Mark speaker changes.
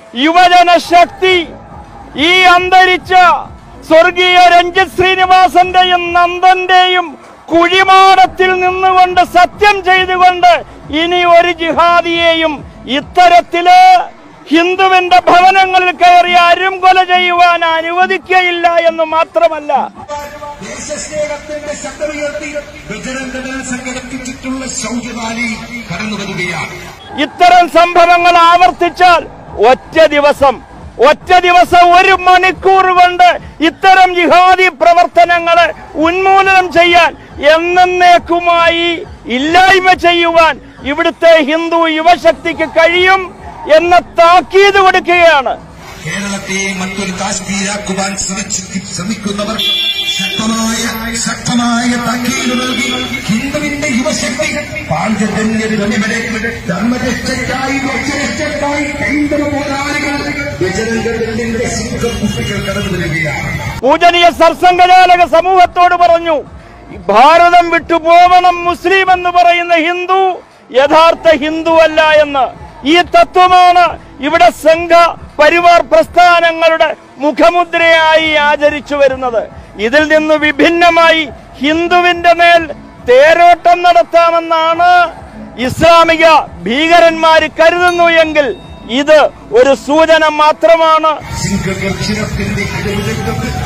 Speaker 1: യുവജന ശക്തി ഈ അന്തരിച്ച സ്വർഗീയ രഞ്ജിത് ശ്രീനിവാസന്റെയും നന്ദന്റെയും കുഴിമാടത്തിൽ നിന്നുകൊണ്ട് സത്യം ചെയ്തുകൊണ്ട് ഇനി ഒരു ജിഹാദിയെയും ഇത്തരത്തില് ഹിന്ദുവിന്റെ ഭവനങ്ങളിൽ കയറി അരുംകൊല ചെയ്യുവാൻ അനുവദിക്കയില്ല എന്ന് മാത്രമല്ല
Speaker 2: ദേശസ്നേഹത്തിന്റെ ശബ്ദമുയർത്തി ബജരംഗദൾ സംഘടിപ്പിച്ചിട്ടുള്ള ശൗചവാലി കടന്നു വരികയാണ്
Speaker 1: ഇത്തരം സംഭവങ്ങൾ ആവർത്തിച്ചാൽ ഒറ്റ ദിവസം ഒറ്റ ദിവസം ഒരു മണിക്കൂർ കൊണ്ട് ഇത്തരം ജിഹാദി പ്രവർത്തനങ്ങളെ ഉന്മൂലനം ചെയ്യാൻ എന്നേക്കുമായി ഇല്ലായ്മ ചെയ്യുവാൻ ഇവിടുത്തെ ഹിന്ദു യുവശക്തിക്ക് കഴിയും എന്ന താക്കീത് കൊടുക്കുകയാണ്
Speaker 2: കേരളത്തെ മറ്റൊരു കാശ്മീരാക്കുവാൻ ശ്രമിച്ചു ശ്രമിക്കുന്നവർ ശക്തമായ ശക്തമായ താക്കീത് നൽകി ഹിന്ദുവിന്റെ യുവശക്തി പാണ്ഡ്യജന്യ ധ്വനിവരെ ധർമ്മരക്ഷയ്ക്കായി ലക്ഷ്യരക്ഷയ്ക്കായി ഹൈന്ദവ പോരാളികൾ ബജരംഗദളിന്റെ സിംഹക്കുപ്പികൾ കടന്നു വരികയാണ്
Speaker 1: പൂജനീയ സർസംഘചാലക സമൂഹത്തോട് പറഞ്ഞു ഭാരതം വിട്ടുപോകണം മുസ്ലിം എന്ന് പറയുന്ന ഹിന്ദു യഥാർത്ഥ ഹിന്ദു അല്ല എന്ന് ഈ തത്വമാണ് ഇവിടെ സംഘ പരിവാർ പ്രസ്ഥാനങ്ങളുടെ മുഖമുദ്രയായി ആചരിച്ചു വരുന്നത് ഇതിൽ നിന്ന് വിഭിന്നമായി ഹിന്ദുവിന്റെ മേൽ തേരോട്ടം നടത്താമെന്നാണ് ഇസ്ലാമിക ഭീകരന്മാര് കരുതുന്നു എങ്കിൽ ഇത് ഒരു സൂചന മാത്രമാണ്
Speaker 2: സിംഹഗർജനത്തിന്റെ ഇടവിലങ്ങൾക്ക്